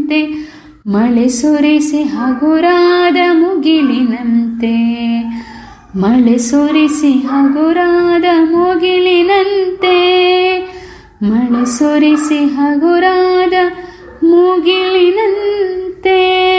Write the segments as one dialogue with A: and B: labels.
A: ಮುಗಿಲಿನಂತೆ ಮಳೆ ಸುರಿಸಿ ಹಗುರಾದ ಮುಗಿಲಿನಂತೆ ಮಳೆ ಸುರಿಸಿ ಹಗುರಾದ ಮುಗಿಲಿನಂತೆ ಮಳೆ ಸುರಿಸಿ ಹಗುರಾದ ಮುಗಿಲಿನಂತೆ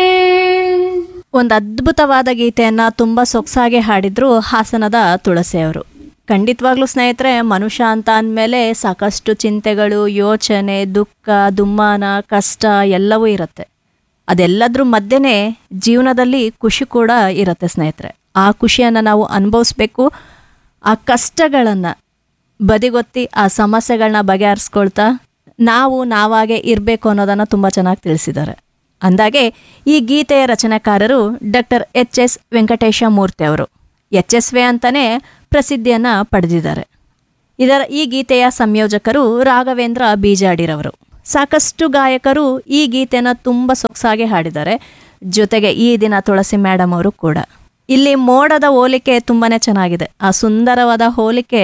B: ಒಂದು ಅದ್ಭುತವಾದ ಗೀತೆಯನ್ನ ತುಂಬಾ ಸೊಗಸಾಗಿ ಹಾಡಿದ್ರು ಹಾಸನದ ತುಳಸಿಯವರು ಖಂಡಿತವಾಗ್ಲೂ ಸ್ನೇಹಿತರೆ ಮನುಷ್ಯ ಅಂತ ಅಂದಮೇಲೆ ಸಾಕಷ್ಟು ಚಿಂತೆಗಳು ಯೋಚನೆ ದುಃಖ ದುಮ್ಮಾನ ಕಷ್ಟ ಎಲ್ಲವೂ ಇರುತ್ತೆ ಅದೆಲ್ಲದ್ರ ಮಧ್ಯೆನೇ ಜೀವನದಲ್ಲಿ ಖುಷಿ ಕೂಡ ಇರುತ್ತೆ ಸ್ನೇಹಿತರೆ ಆ ಖುಷಿಯನ್ನು ನಾವು ಅನುಭವಿಸ್ಬೇಕು ಆ ಕಷ್ಟಗಳನ್ನು ಬದಿಗೊತ್ತಿ ಆ ಸಮಸ್ಯೆಗಳನ್ನ ಬಗೆಹರಿಸ್ಕೊಳ್ತಾ ನಾವು ನಾವಾಗೆ ಇರಬೇಕು ಅನ್ನೋದನ್ನು ತುಂಬ ಚೆನ್ನಾಗಿ ತಿಳಿಸಿದ್ದಾರೆ ಅಂದಾಗೆ ಈ ಗೀತೆಯ ರಚನೆಕಾರರು doctor H S Venkatesha Murthy ಅವರು ಎಚ್ ಎಸ್ ವೆ ಅಂತಲೇ ಪ್ರಸಿದ್ಧಿಯನ್ನು ಪಡೆದಿದ್ದಾರೆ ಇದರ ಈ ಗೀತೆಯ ಸಂಯೋಜಕರು ರಾಘವೇಂದ್ರ ಬೀಜಾಡಿರವರು ಸಾಕಷ್ಟು ಗಾಯಕರು ಈ ಗೀತೆನ ತುಂಬ ಸೊಗಸಾಗಿ ಹಾಡಿದ್ದಾರೆ ಜೊತೆಗೆ ಈ ದಿನ ತುಳಸಿ ಮೇಡಮ್ ಅವರು ಕೂಡ ಇಲ್ಲಿ ಮೋಡದ ಹೋಲಿಕೆ ತುಂಬಾನೇ ಚೆನ್ನಾಗಿದೆ ಆ ಸುಂದರವಾದ ಹೋಲಿಕೆ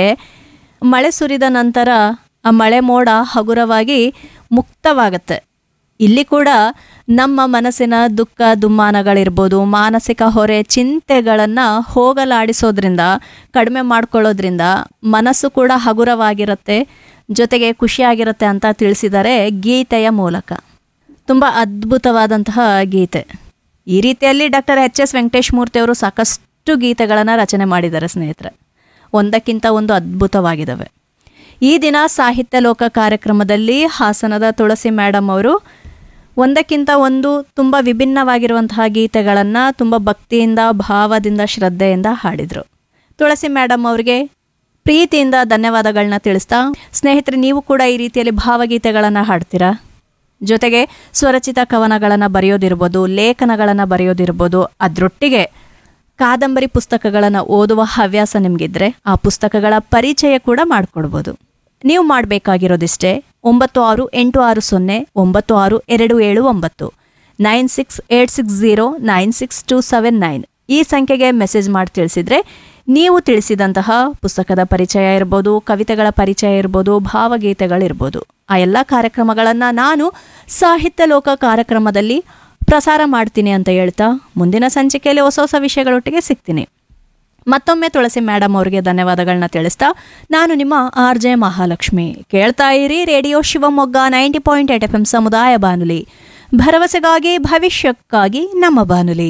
B: ಮಳೆ ಸುರಿದ ನಂತರ ಆ ಮಳೆ ಮೋಡ ಹಗುರವಾಗಿ ಮುಕ್ತವಾಗುತ್ತೆ ಇಲ್ಲಿ ಕೂಡ ನಮ್ಮ ಮನಸ್ಸಿನ ದುಃಖ ದುಮ್ಮಾನಗಳಿರ್ಬೋದು ಮಾನಸಿಕ ಹೊರೆ ಚಿಂತೆಗಳನ್ನು ಹೋಗಲಾಡಿಸೋದ್ರಿಂದ ಕಡಿಮೆ ಮಾಡ್ಕೊಳ್ಳೋದ್ರಿಂದ ಮನಸ್ಸು ಕೂಡ ಹಗುರವಾಗಿರುತ್ತೆ ಜೊತೆಗೆ ಖುಷಿಯಾಗಿರುತ್ತೆ ಅಂತ ತಿಳಿಸಿದ್ದಾರೆ ಗೀತೆಯ ಮೂಲಕ ತುಂಬ ಅದ್ಭುತವಾದಂತಹ ಗೀತೆ ಈ ರೀತಿಯಲ್ಲಿ doctor H S Venkatesh Murthy ಅವರು ಸಾಕಷ್ಟು ಗೀತೆಗಳನ್ನು ರಚನೆ ಮಾಡಿದ್ದಾರೆ ಸ್ನೇಹಿತರೆ ಒಂದಕ್ಕಿಂತ ಒಂದು ಅದ್ಭುತವಾಗಿದ್ದಾವೆ ಈ ದಿನ ಸಾಹಿತ್ಯ ಲೋಕ ಕಾರ್ಯಕ್ರಮದಲ್ಲಿ ಹಾಸನದ ತುಳಸಿ ಮೇಡಮ್ ಅವರು ಒಂದಕ್ಕಿಂತ ಒಂದು ತುಂಬ ವಿಭಿನ್ನವಾಗಿರುವಂತಹ ಗೀತೆಗಳನ್ನು ತುಂಬ ಭಕ್ತಿಯಿಂದ ಭಾವದಿಂದ ಶ್ರದ್ಧೆಯಿಂದ ಹಾಡಿದರು ತುಳಸಿ ಮೇಡಮ್ ಅವರಿಗೆ ಪ್ರೀತಿಯಿಂದ ಧನ್ಯವಾದಗಳನ್ನ ತಿಳಿಸ್ತಾ ಸ್ನೇಹಿತರೆ ನೀವು ಕೂಡ ಈ ರೀತಿಯಲ್ಲಿ ಭಾವಗೀತೆಗಳನ್ನು ಹಾಡ್ತೀರಾ ಜೊತೆಗೆ ಸ್ವರಚಿತ ಕವನಗಳನ್ನು ಬರೆಯೋದಿರ್ಬೋದು ಲೇಖನಗಳನ್ನು ಬರೆಯೋದಿರ್ಬೋದು ಅದರೊಟ್ಟಿಗೆ ಕಾದಂಬರಿ ಪುಸ್ತಕಗಳನ್ನು ಓದುವ ಹವ್ಯಾಸ ನಿಮಗಿದ್ರೆ ಆ ಪುಸ್ತಕಗಳ ಪರಿಚಯ ಕೂಡ ಮಾಡಿಕೊಡ್ಬೋದು ನೀವು ಮಾಡಬೇಕಾಗಿರೋದಿಷ್ಟೇ ಒಂಬತ್ತು ಆರು ಎಂಟು ಆರು ಸೊನ್ನೆ ಒಂಬತ್ತು ಆರು ಎರಡು ಏಳು ಒಂಬತ್ತು nine six eight six zero nine six two seven nine ಈ ಸಂಖ್ಯೆಗೆ ಮೆಸೇಜ್ ಮಾಡಿ ತಿಳಿಸಿದರೆ ನೀವು ತಿಳಿಸಿದಂತಹ ಪುಸ್ತಕದ ಪರಿಚಯ ಇರ್ಬೋದು ಕವಿತೆಗಳ ಪರಿಚಯ ಇರ್ಬೋದು ಭಾವಗೀತೆಗಳಿರ್ಬೋದು ಆ ಎಲ್ಲ ಕಾರ್ಯಕ್ರಮಗಳನ್ನು ನಾನು ಸಾಹಿತ್ಯ ಲೋಕ ಕಾರ್ಯಕ್ರಮದಲ್ಲಿ ಪ್ರಸಾರ ಮಾಡ್ತೀನಿ ಅಂತ ಹೇಳ್ತಾ ಮುಂದಿನ ಸಂಚಿಕೆಯಲ್ಲಿ ಹೊಸ ಹೊಸ ವಿಷಯಗಳೊಟ್ಟಿಗೆ ಸಿಗ್ತೀನಿ ಮತ್ತೊಮ್ಮೆ ತುಳಸಿ ಮೇಡಮ್ ಅವರಿಗೆ ಧನ್ಯವಾದಗಳನ್ನ ತಿಳಿಸ್ತಾ ನಾನು ನಿಮ್ಮ ಆರ್ ಜೆ ಮಹಾಲಕ್ಷ್ಮಿ ಕೇಳ್ತಾ ಇರಿ radio Shivamogga ninety point eight F M ಸಮುದಾಯ ಬಾನುಲಿ ಭರವಸೆಗಾಗಿ ಭವಿಷ್ಯಕ್ಕಾಗಿ ನಮ್ಮ ಬಾನುಲಿ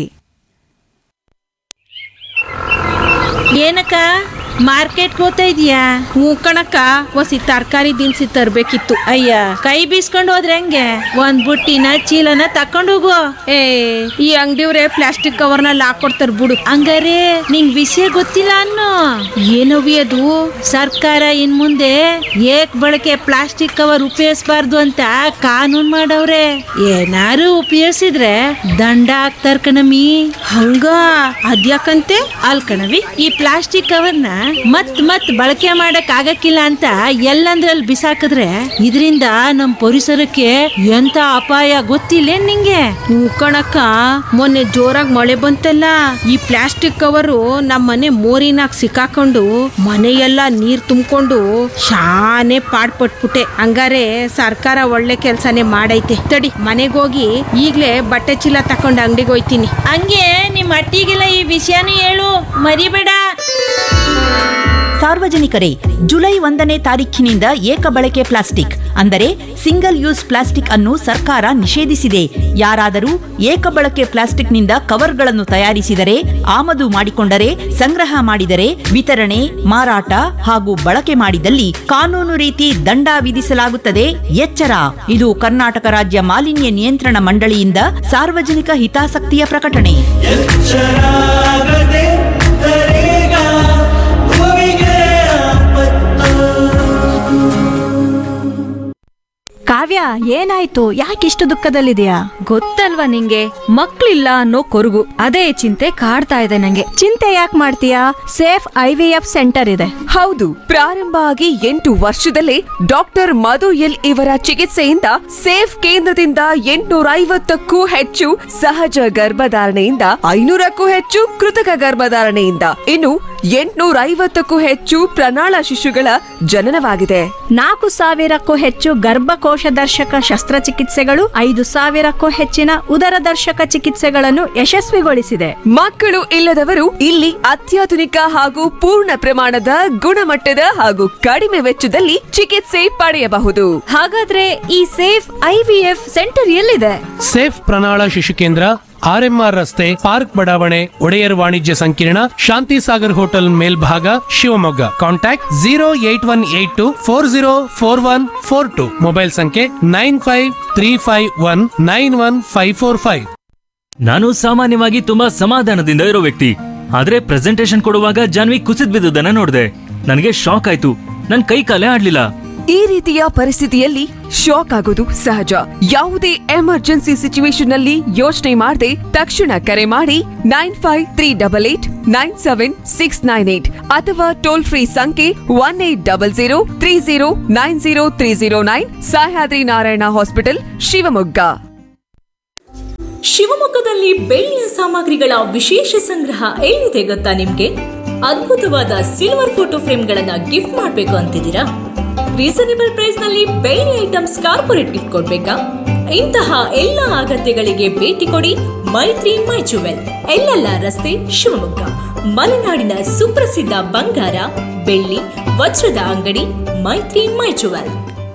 C: ಏನಕ್ಕ ಮಾರ್ಕೆಟ್ಗೆ ಹೋಗ್ತಾ ಇದೀಯಾ
D: ಹ್ಞೂ ಕಣಕ್ಕ ಒಸಿ ತರಕಾರಿ ದಿನಸಿ ತರ್ಬೇಕಿತ್ತು
C: ಅಯ್ಯ ಕೈ ಬೀಸ್ಕೊಂಡು ಹೋದ್ರೆ ಹೆಂಗೆ ಒಂದ್ ಬುಟ್ಟಿನ ಚೀಲನ ತಕೊಂಡು ಹೋಗು
D: ಏ ಈ ಅಂಗಡಿಯವ್ರೆ ಪ್ಲಾಸ್ಟಿಕ್ ಕವರ್ನಲ್ಲಿ ಹಾಕೊಡ್ತಾರ ಬಿಡು
C: ಹಂಗಾರೆ ನಿಂಗ್ ವಿಷಯ ಗೊತ್ತಿಲ್ಲ ಅನ್ನೋ
D: ಏನವಿ ಅದು
C: ಸರ್ಕಾರ ಇನ್ ಮುಂದೆ ಏಕ್ ಬಳಕೆ ಪ್ಲಾಸ್ಟಿಕ್ ಕವರ್ ಉಪಯೋಗಿಸಬಾರ್ದು ಅಂತ ಕಾನೂನ್ ಮಾಡವ್ರೆ ಏನಾರು ಉಪಯೋಗಿಸಿದ್ರೆ ದಂಡ ಹಾಕ್ತಾರ ಕಣಮಿ
D: ಹಂಗ ಅದ್ಯಾಕಂತೆ
C: ಅಲ್ ಕಣವಿ ಈ ಪ್ಲಾಸ್ಟಿಕ್ ಕವರ್ನ ಮತ್ ಮತ್ ಬಳಕೆ ಮಾಡಕ್ ಆಗಕ್ಕಿಲ್ಲ ಅಂತ ಎಲ್ಲಂದ್ರಲ್ಲಿ ಬಿಸಾಕಿದ್ರೆ ಇದರಿಂದ ನಮ್ ಪರಿಸರಕ್ಕೆ ಎಂತ ಅಪಾಯ ಗೊತ್ತಿಲ್ಲ ನಿಂಗೆ
D: ಹ್ಞೂ ಕಣಕ್ಕ ಮೊನ್ನೆ ಜೋರಾಗಿ ಮಳೆ ಬಂತಲ್ಲ ಈ ಪ್ಲಾಸ್ಟಿಕ್ ಕವರು ನಮ್ಮ ಮನೆ ಮೋರಿನಾಗ ಸಿಕ್ಕಾಕೊಂಡು ಮನೆಯೆಲ್ಲ ನೀರ್ ತುಂಬಿಕೊಂಡು ಶಾನೆ ಪಾಡ್ಪಟ್ಬಿಟ್ಟೆ ಹಂಗಾರೆ ಸರ್ಕಾರ ಒಳ್ಳೆ ಕೆಲ್ಸನೇ ಮಾಡೈತೆ ತಡಿ ಮನೆಗೋಗಿ ಈಗ್ಲೇ ಬಟ್ಟೆ ಚೀಲ ತಕೊಂಡು ಅಂಗಡಿಗೆ ಹೋಯ್ತೀನಿ
C: ಹಂಗೆ ನಿಮ್ ಅಟ್ಟಿಗೆಲ್ಲ ಈ ವಿಷಯನೂ ಹೇಳು ಮರಿಬೇಡ
E: ಸಾರ್ವಜನಿಕರೇ ಜುಲೈ ಒಂದನೇ ತಾರೀಖಿನಿಂದ ಏಕ ಬಳಕೆ ಪ್ಲಾಸ್ಟಿಕ್ ಅಂದರೆ ಸಿಂಗಲ್ ಯೂಸ್ ಪ್ಲಾಸ್ಟಿಕ್ ಅನ್ನು ಸರ್ಕಾರ ನಿಷೇಧಿಸಿದೆ ಯಾರಾದರೂ ಏಕ ಬಳಕೆ ಪ್ಲಾಸ್ಟಿಕ್ನಿಂದ ಕವರ್ಗಳನ್ನು ತಯಾರಿಸಿದರೆ ಆಮದು ಮಾಡಿಕೊಂಡರೆ ಸಂಗ್ರಹ ಮಾಡಿದರೆ ವಿತರಣೆ ಮಾರಾಟ ಹಾಗೂ ಬಳಕೆ ಮಾಡಿದಲ್ಲಿ ಕಾನೂನು ರೀತಿ ದಂಡ ವಿಧಿಸಲಾಗುತ್ತದೆ ಎಚ್ಚರ ಇದು ಕರ್ನಾಟಕ ರಾಜ್ಯ ಮಾಲಿನ್ಯ ನಿಯಂತ್ರಣ ಮಂಡಳಿಯಿಂದ ಸಾರ್ವಜನಿಕ ಹಿತಾಸಕ್ತಿಯ ಪ್ರಕಟಣೆ
F: ಶರಾಗದೆ ತರೇಗ ಭೂಮಿಗೆ ಆಪತ್ತು
B: ಕಾವ್ಯ ಏನಾಯ್ತು ಯಾಕಿಷ್ಟು ದುಃಖದಲ್ಲಿದೆಯಾ
G: ಗೊತ್ತಲ್ವಾ ನಿಂಗೆ ಮಕ್ಳಿಲ್ಲ ಅನ್ನೋ ಕೊರಗು ಅದೇ ಚಿಂತೆ ಕಾಡ್ತಾ ಇದೆ ನಂಗೆ
B: ಚಿಂತೆ ಯಾಕೆ ಮಾಡ್ತೀಯಾ Safe I V F centre ಇದೆ
H: ಹೌದು ಪ್ರಾರಂಭ ಆಗಿ ಎಂಟು ವರ್ಷದಲ್ಲೇ ಡಾಕ್ಟರ್ ಮಧು ಎಲ್ ಇವರ ಚಿಕಿತ್ಸೆಯಿಂದ ಸೇಫ್ ಕೇಂದ್ರದಿಂದ ಎಂಟುನೂರ ಐವತ್ತಕ್ಕೂ ಹೆಚ್ಚು ಸಹಜ ಗರ್ಭಧಾರಣೆಯಿಂದ ಐನೂರಕ್ಕೂ ಹೆಚ್ಚು ಕೃತಕ ಗರ್ಭಧಾರಣೆಯಿಂದ ಇನ್ನು ಎಂಟುನೂರ ಐವತ್ತಕ್ಕೂ ಹೆಚ್ಚು ಪ್ರಣಾಳ ಶಿಶುಗಳ ಜನನವಾಗಿದೆ
B: ನಾಲ್ಕು ಸಾವಿರಕ್ಕೂ ಹೆಚ್ಚು ಗರ್ಭಕೋಶ ದರ್ಶಕ ಶಸ್ತ್ರಚಿಕಿತ್ಸೆಗಳು ಐದು ಸಾವಿರಕ್ಕೂ ಹೆಚ್ಚಿನ ಉದರ ದರ್ಶಕ ಚಿಕಿತ್ಸೆಗಳನ್ನು ಯಶಸ್ವಿಗೊಳಿಸಿದೆ
H: ಮಕ್ಕಳು ಇಲ್ಲದವರು ಇಲ್ಲಿ ಅತ್ಯಾಧುನಿಕ ಹಾಗೂ ಪೂರ್ಣ ಪ್ರಮಾಣದ ಗುಣಮಟ್ಟದ ಹಾಗೂ ಕಡಿಮೆ ವೆಚ್ಚದಲ್ಲಿ ಚಿಕಿತ್ಸೆ ಪಡೆಯಬಹುದು
G: ಹಾಗಾದ್ರೆ ಈ ಸೇಫ್ ಐವಿಎಫ್ ಸೆಂಟರ್ ಎಲ್ಲಿದೆ
I: ಸೇಫ್ ಪ್ರಣಾಳ ಶಿಶು ಕೇಂದ್ರ ಆರ್ಎಂಆರ್ ರಸ್ತೆ ಪಾರ್ಕ್ ಬಡಾವಣೆ ಒಡೆಯರ್ ವಾಣಿಜ್ಯ ಸಂಕೀರ್ಣ ಶಾಂತಿ ಸಾಗರ್ ಹೋಟೆಲ್ ಮೇಲ್ಭಾಗ Shivamogga contact zero eight one eight two four zero four one four two mobile ಸಂಖ್ಯೆ nine five three five one nine one five four five
J: ನಾನು ಸಾಮಾನ್ಯವಾಗಿ ತುಂಬಾ ಸಮಾಧಾನದಿಂದ ಇರೋ ವ್ಯಕ್ತಿ ಆದ್ರೆ ಪ್ರೆಸೆಂಟೇಶನ್ ಕೊಡುವಾಗ ಜಾನ್ವಿ ಕುಸಿದ್ ಬಿದ್ದುದನ್ನ ನೋಡಿದೆ ನನಗೆ ಶಾಕ್ ಆಯ್ತು ನನ್ ಕೈ ಕಾಲೇ ಆಡ್ಲಿಲ್ಲ
H: ಈ ರೀತಿಯ ಪರಿಸ್ಥಿತಿಯಲ್ಲಿ ಶಾಕ್ ಆಗೋದು ಸಹಜ ಯಾವುದೇ ಎಮರ್ಜೆನ್ಸಿ ಸಿಚುವೇಶನ್ ನಲ್ಲಿ ಯೋಚನೆ ಮಾಡದೆ ತಕ್ಷಣ ಕರೆ ಮಾಡಿ nine five three double eight nine seven six nine eight ಅಥವಾ ಟೋಲ್ ಫ್ರೀ ಸಂಖ್ಯೆ one eight double zero three zero nine zero three zero nine Sahyadri Narayana hospital Shivamogga
K: ಶಿವಮೊಗ್ಗದಲ್ಲಿ ಬೆಳ್ಳಿಯ ಸಾಮಗ್ರಿಗಳ ವಿಶೇಷ ಸಂಗ್ರಹ ಎಲ್ಲಿದೆ ಗೊತ್ತಾ ನಿಮ್ಗೆ ಅದ್ಭುತವಾದ ಸಿಲ್ವರ್ ಫೋಟೋ ಫ್ರೇಮ್ಗಳನ್ನ ಗಿಫ್ಟ್ ಮಾಡ್ಬೇಕು ಅಂತಿದ್ದೀರಾ ರೀಸನೇಬಲ್ ಪ್ರೈಸ್ ನಲ್ಲಿ ಬೆಳ್ಳಿ ಐಟಮ್ಸ್ ಕಾರ್ಪೊರೇಟ್ ಗಿಫ್ಟ್ ಕೊಡ್ಬೇಕಾ ಇಂತಹ ಎಲ್ಲ ಅಗತ್ಯಗಳಿಗೆ ಭೇಟಿ ಕೊಡಿ ಮೈತ್ರಿ ಮೈ ಜುವೆಲ್ ಎಲ್ಲೆಲ್ಲ ರಸ್ತೆ ಶಿವಮೊಗ್ಗ ಮಲೆನಾಡಿನ ಸುಪ್ರಸಿದ್ಧ ಬಂಗಾರ ಬೆಳ್ಳಿ ವಜ್ರದ ಅಂಗಡಿ ಮೈತ್ರಿ ಮೈ ಜುವೆಲ್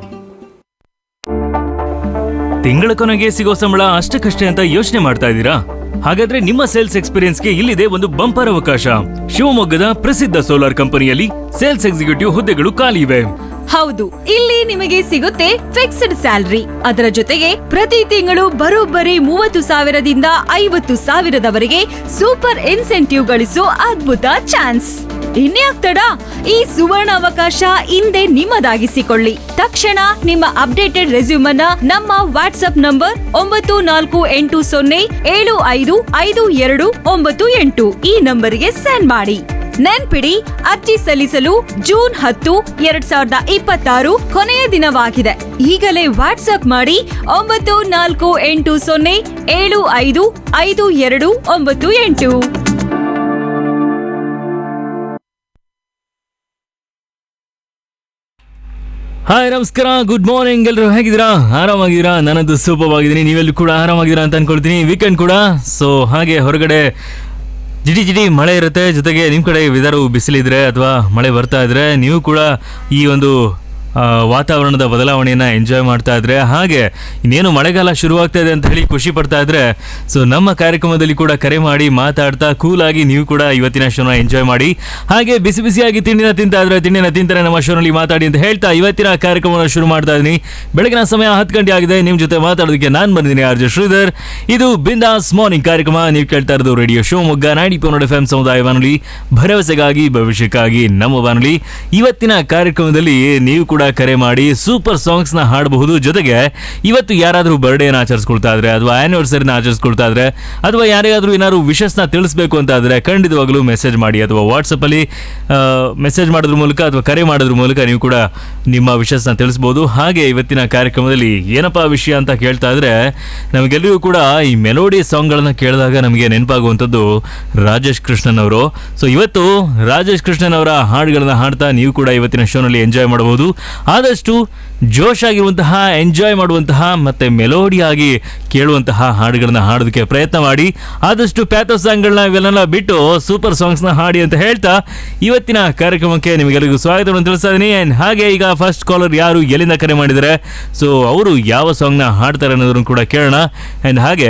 J: ತಿಂಗಳ ಕೊನೆಗೆ ಸಿಗೋ ಸಂಬಳ ಅಷ್ಟಕ್ಕಷ್ಟೇ ಅಂತ ಯೋಚನೆ ಮಾಡ್ತಾ ಇದ್ದೀರಾ ಹಾಗಾದ್ರೆ ನಿಮ್ಮ ಸೇಲ್ಸ್ ಎಕ್ಸ್ಪೀರಿಯನ್ಸ್ಗೆ ಇಲ್ಲಿದೆ ಒಂದು ಬಂಪರ್ ಅವಕಾಶ ಶಿವಮೊಗ್ಗದ ಪ್ರಸಿದ್ಧ ಸೋಲಾರ್ ಕಂಪನಿಯಲ್ಲಿ ಸೇಲ್ಸ್ ಎಕ್ಸಿಕ್ಯೂಟಿವ್ ಹುದ್ದೆಗಳು ಖಾಲಿ ಇವೆ
G: ಹೌದು ಇಲ್ಲಿ ನಿಮಗೆ ಸಿಗುತ್ತೆ ಫಿಕ್ಸ್ಡ್ ಸ್ಯಾಲರಿ ಅದರ ಜೊತೆಗೆ ಪ್ರತಿ ತಿಂಗಳು ಬರೋಬ್ಬರಿ ಮೂವತ್ತು ಸಾವಿರದಿಂದ ಐವತ್ತು ಸಾವಿರದವರೆಗೆ ಸೂಪರ್ ಇನ್ಸೆಂಟಿವ್ ಗಳಿಸೋ ಅದ್ಭುತ ಚಾನ್ಸ್ ಇನ್ಯಾಕ್ ತಡ ಈ ಸುವರ್ಣ ಅವಕಾಶ ಹಿಂದೆ ನಿಮ್ಮದಾಗಿಸಿಕೊಳ್ಳಿ ತಕ್ಷಣ ನಿಮ್ಮ ಅಪ್ಡೇಟೆಡ್ ರೆಸ್ಯೂಮನ್ನ ನಮ್ಮ ವಾಟ್ಸ್ಆಪ್ ನಂಬರ್ ಒಂಬತ್ತು ನಾಲ್ಕು ಎಂಟು ಸೊನ್ನೆ ಏಳು ಐದು ಐದು ಎರಡು ಒಂಬತ್ತು ಎಂಟು ಈ ನಂಬರಿಗೆ ಸೆಂಡ್ ಮಾಡಿ ನೆನ್ಪಿಡಿ ಅರ್ಜಿ ಸಲ್ಲಿಸಲು ಜೂನ್ ಹತ್ತು ಎರಡ್ ಸಾವಿರದ ಇಪ್ಪತ್ತಾರು ಕೊನೆಯ ದಿನವಾಗಿದೆ ಈಗಲೇ ವಾಟ್ಸ್ಆಪ್ ಮಾಡಿ ಒಂಬತ್ತು ನಾಲ್ಕು ಎಂಟು ಸೊನ್ನೆ ಏಳು ಐದು ಐದು ಎರಡು ಒಂಬತ್ತು ಎಂಟು
J: ಹಾಯ್ ನಮಸ್ಕಾರ ಗುಡ್ ಮಾರ್ನಿಂಗ್ ಎಲ್ಲರೂ ಹೇಗಿದ್ದೀರಾ ಆರಾಮಾಗಿದ್ದೀರಾ ನಾನಂತೂ ಸೂಪರ್ ಆಗಿದ್ದೀನಿ ನೀವೆಲ್ಲೂ ಕೂಡ ಆರಾಮಾಗಿದ್ದೀರಾ ಅಂತ ಅನ್ಕೊಳ್ತೀನಿ ವೀಕೆಂಡ್ ಕೂಡ ಸೊ ಹಾಗೆ ಹೊರಗಡೆ ಜಿಟಿ ಜಿಟಿ ಮಳೆ ಇರುತ್ತೆ ಜೊತೆಗೆ ನಿಮ್ಮ ಕಡೆ ವೆದರು ಬಿಸಿಲಿದ್ರೆ ಅಥವಾ ಮಳೆ ಬರ್ತಾ ಇದ್ರೆ ನೀವು ಕೂಡ ಈ ಒಂದು ಆ, ವಾತಾವರಣದ ಬದಲಾವಣೆಯನ್ನು ಎಂಜಾಯ್ ಮಾಡ್ತಾ ಇದ್ರೆ ಹಾಗೆ ಇನ್ನೇನು ಮಳೆಗಾಲ ಶುರುವಾಗ್ತಾ ಇದೆ ಅಂತ ಹೇಳಿ ಖುಷಿ ಪಡ್ತಾ ಇದ್ರೆ ಸೊ ನಮ್ಮ ಕಾರ್ಯಕ್ರಮದಲ್ಲಿ ಕೂಡ ಕರೆ ಮಾಡಿ ಮಾತಾಡ್ತಾ ಕೂಲಾಗಿ ನೀವು ಕೂಡ ಇವತ್ತಿನ ಶೋನ ಎಂಜಾಯ್ ಮಾಡಿ ಹಾಗೆ ಬಿಸಿ ಬಿಸಿಯಾಗಿ ತಿಂಡಿನ ತಿಂತಾ ಇದ್ರೆ ತಿಂಡಿನ ತಿಂತಾರೆ ನಮ್ಮ ಶೋನಲ್ಲಿ ಮಾತಾಡಿ ಅಂತ ಹೇಳ್ತಾ ಇವತ್ತಿನ ಕಾರ್ಯಕ್ರಮವನ್ನು ಶುರು ಮಾಡ್ತಾ ಇದ್ದೀನಿ ಬೆಳಗಿನ ಸಮಯ ಹತ್ತು ಗಂಟೆ ಆಗಿದೆ ನಿಮ್ಮ ಜೊತೆ ಮಾತಾಡೋದಕ್ಕೆ ನಾನು ಬಂದಿದ್ದೀನಿ ಆರ್ ಜೆ ಶ್ರೀಧರ್ ಇದು ಬಿಂದಾಸ್ ಮಾರ್ನಿಂಗ್ ಕಾರ್ಯಕ್ರಮ ನೀವು ಕೇಳ್ತಾ ಇರೋದು ರೇಡಿಯೋ ಶಿವಮೊಗ್ಗ ನಾಡಿ ಪೋನೋಡ್ ಎಫ್ ಎಂ ಸಮುದಾಯ ಬಾನುಲಿ ಭರವಸೆಗಾಗಿ ಭವಿಷ್ಯಕ್ಕಾಗಿ ನಮ್ಮ ಬಾನುಲಿ ಇವತ್ತಿನ ಕಾರ್ಯಕ್ರಮದಲ್ಲಿ ನೀವು ಕೂಡ ಕರೆ ಮಾಡಿ ಸೂಪರ್ ಸಾಂಗ್ಸ್ ನ ಹಾಡಬಹುದು ಜೊತೆಗೆ ಇವತ್ತು ಯಾರಾದರೂ ಬರ್ಡೇನ ಆಚರಿಸ್ಕೊಳ್ತಾ ಇದ್ರೆ ಅಥವಾ ಆನಿವರ್ಸರಿನ ಆಚರಿಸ್ಕೊಳ್ತಾ ಇದ್ರೆ ಅಥವಾ ಯಾರಿಗಾದ್ರೂ ಏನಾದ್ರು ವಿಶಸ್ನ ತಿಳಿಸ್ಬೇಕು ಅಂತ ಇದ್ರೆ ಖಂಡಿತವಾಗ್ಲೂ ಮೆಸೇಜ್ ಮಾಡಿ ಅಥವಾ ವಾಟ್ಸಪ್ ಅಲ್ಲಿ ಮೆಸೇಜ್ ಮಾಡೋದ್ರ ಮೂಲಕ ಅಥವಾ ಕರೆ ಮಾಡೋದ್ರ ಮೂಲಕ ನೀವು ಕೂಡ ನಿಮ್ಮ ವಿಶಸ್ನ ತಿಳಿಸ್ಬೋದು ಹಾಗೆ ಇವತ್ತಿನ ಕಾರ್ಯಕ್ರಮದಲ್ಲಿ ಏನಪ್ಪಾ ವಿಷಯ ಅಂತ ಕೇಳ್ತಾ ಇದ್ರೆ ನಮಗೆಲ್ಲರಿಗೂ ಕೂಡ ಈ ಮೆಲೋಡಿ ಸಾಂಗ್ಗಳನ್ನ ಕೇಳಿದಾಗ ನಮಗೆ ನೆನಪಾಗುವಂಥದ್ದು ರಾಜೇಶ್ ಕೃಷ್ಣನ್ ಅವರು ಸೊ ಇವತ್ತು ರಾಜೇಶ್ ಕೃಷ್ಣನ್ ಅವರ ಹಾಡುಗಳನ್ನ ಹಾಡ್ತಾ ನೀವು ಕೂಡ ಇವತ್ತಿನ ಶೋನಲ್ಲಿ ಎಂಜಾಯ್ ಮಾಡಬಹುದು ಆದಷ್ಟು ಜೋಶ್ ಆಗಿರುವಂತಹ ಎಂಜಾಯ್ ಮಾಡುವಂತಹ ಮತ್ತೆ ಮೆಲೋಡಿ ಆಗಿ ಕೇಳುವಂತಹ ಹಾಡುಗಳನ್ನ ಹಾಡೋದಕ್ಕೆ ಪ್ರಯತ್ನ ಮಾಡಿ ಆದಷ್ಟು ಪ್ಯಾಥೋ ಸಾಂಗ್ಗಳನ್ನ ಇವೆಲ್ಲ ಬಿಟ್ಟು ಸೂಪರ್ ಸಾಂಗ್ಸ್ನ ಹಾಡಿ ಅಂತ ಹೇಳ್ತಾ ಇವತ್ತಿನ ಕಾರ್ಯಕ್ರಮಕ್ಕೆ ನಿಮಗೆಲ್ಲರಿಗೂ ಸ್ವಾಗತವನ್ನು ತಿಳಿಸ್ತಾ ಇದ್ದೀನಿ ಆ್ಯಂಡ್ ಹಾಗೆ ಈಗ ಫಸ್ಟ್ ಕಾಲರ್ ಯಾರು ಎಲ್ಲಿಂದ ಕರೆ ಮಾಡಿದ್ದಾರೆ ಸೊ ಅವರು ಯಾವ ಸಾಂಗ್ನ ಹಾಡ್ತಾರೆ ಅನ್ನೋದನ್ನು ಕೂಡ ಕೇಳೋಣ ಆ್ಯಂಡ್ ಹಾಗೆ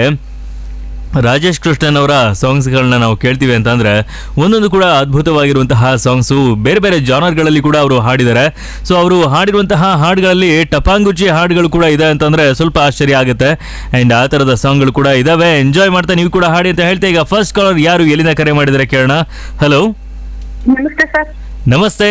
J: ರಾಜೇಶ್ ಕೃಷ್ಣನ್ ಅವರ ಸಾಂಗ್ಸ್ಗಳನ್ನ ನಾವು ಕೇಳ್ತೀವಿ ಅಂತಂದ್ರೆ ಒಂದೊಂದು ಕೂಡ ಅದ್ಭುತವಾಗಿರುವಂತಹ ಸಾಂಗ್ಸು ಬೇರೆ ಬೇರೆ ಜಾನರ್ಗಳಲ್ಲಿ ಕೂಡ ಅವರು ಹಾಡಿದ್ದಾರೆ ಸೊ ಅವರು ಹಾಡಿರುವಂತಹ ಹಾಡುಗಳಲ್ಲಿ ಟಪಾಂಗುಚಿ ಹಾಡುಗಳು ಕೂಡ ಇದೆ ಅಂತಂದ್ರೆ ಸ್ವಲ್ಪ ಆಶ್ಚರ್ಯ ಆಗುತ್ತೆ ಅಂಡ್ ಆ ಥರದ ಸಾಂಗ್ಗಳು ಕೂಡ ಇದಾವೆ ಎಂಜಾಯ್ ಮಾಡ್ತಾ ನೀವು ಕೂಡ ಹಾಡಿ ಅಂತ ಹೇಳ್ತಾ ಈಗ ಫಸ್ಟ್ ಕಾಲರ್ ಯಾರು ಎಲ್ಲಿಂದ ಕರೆ ಮಾಡಿದ್ದಾರೆ ಕೇಳೋಣ ಹಲೋ
L: ನಮಸ್ತೆ ಸರ್
J: ನಮಸ್ತೆ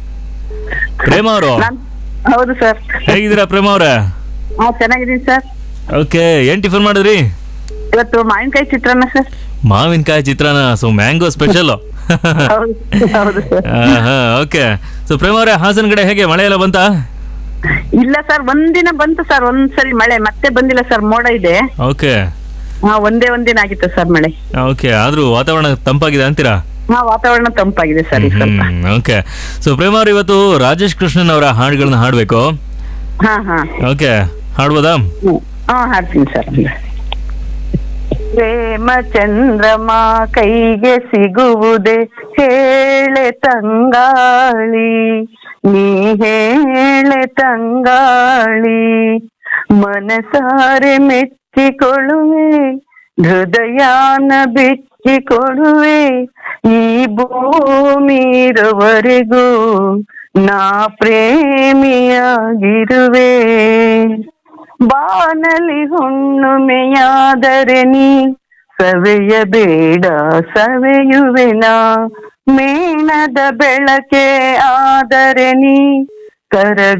J: ಪ್ರೇಮ ಅವರು
L: ಹೌದು ಸರ್
J: ಹೇಗಿದ್ದೀರಾ ಪ್ರೇಮ ಅವರೇ
L: ಹಾ ಚೆನ್ನಾಗಿದ್ದೀನಿ ಸರ್
J: ಓಕೆ ಏನ್ ಟಿಫನ್ ಮಾಡಿದ್ರಿ
L: ಇವತ್ತು ಮಾವಿನಕಾಯಿ ಚಿತ್ರಾನ್ನ ಸರ್
J: ಮಾವಿನಕಾಯಿ ಚಿತ್ರಾನ್ನ ಸೊ ಮ್ಯಾಂಗೋ ಸ್ಪೆಷಲ್
L: ಹೌದು ಹೌದು ಸರ್
J: ಓಕೆ ಸೊ ಪ್ರೇಮ ಅವರೇ ಹಾಸನ ಕಡೆ ಹೇಗೆ ಮಳೆ ಎಲ್ಲ ಬಂತಾ
L: ಇಲ್ಲ ಸರ್ ಒಂದಿನ ಬಂತು ಸರ್ ಒಂದ್ಸರಿ ಮಳೆ ಮತ್ತೆ ಬಂದಿಲ್ಲ ಸರ್ ಮೋಡ ಇದೆ
J: ಓಕೆ
L: ಹಾ ಒಂದೇ ಒಂದಿನ ಆಗಿತ್ತು ಸರ್ ಮಳೆ
J: ಓಕೆ ಆದ್ರೂ ವಾತಾವರಣ ತಂಪಾಗಿದೆ ಅಂತೀರಾ
L: ಹಾ ವಾತಾವರಣ ತಂಪಾಗಿದೆ ಸರ್ ಈ ಸ್ವಲ್ಪ
J: ಓಕೆ ಸೊ ಪ್ರೇಮ ಅವ್ರು ಇವತ್ತು ರಾಜೇಶ್ ಕೃಷ್ಣನ್ ಅವರ ಹಾಡುಗಳನ್ನ ಹಾಡ್ಬೇಕು
L: ಹಾ ಹಾ
J: ಓಕೆ ಹಾಡ್ಬೋದಾ
L: ಹ್ಮ್. ಹಾ ಹಾಡ್ತೀನಿ ಸರ್ ಪ್ರೇಮ ಚಂದ್ರಮ ಕೈಗೆ ಸಿಗುವುದೇ ಹೇಳೆ ತಂಗಾಳಿ ನೀ ಹೇಳೆ ತಂಗಾಳಿ ಮನಸಾರೆ ಮೆಚ್ಚಿಕೊಳ್ಳುವೆ ಹೃದಯಾನ ಬಿಚ್ಚಿಕೊಡುವೆ ಈ ಭೂಮಿರವರೆಗೂ ನಾ ಪ್ರೇಮಿಯಾಗಿರುವೆ ಬಾನಲಿ ಹುಣ್ಣುಮೆಯಾದರೆ ನೀ ಸವೆಯಬೇಡ ಸವೆಯುವೆನ ಮೇಣದ ಬೆಳಕೆ ಆದರೆ ನೀ ಕರ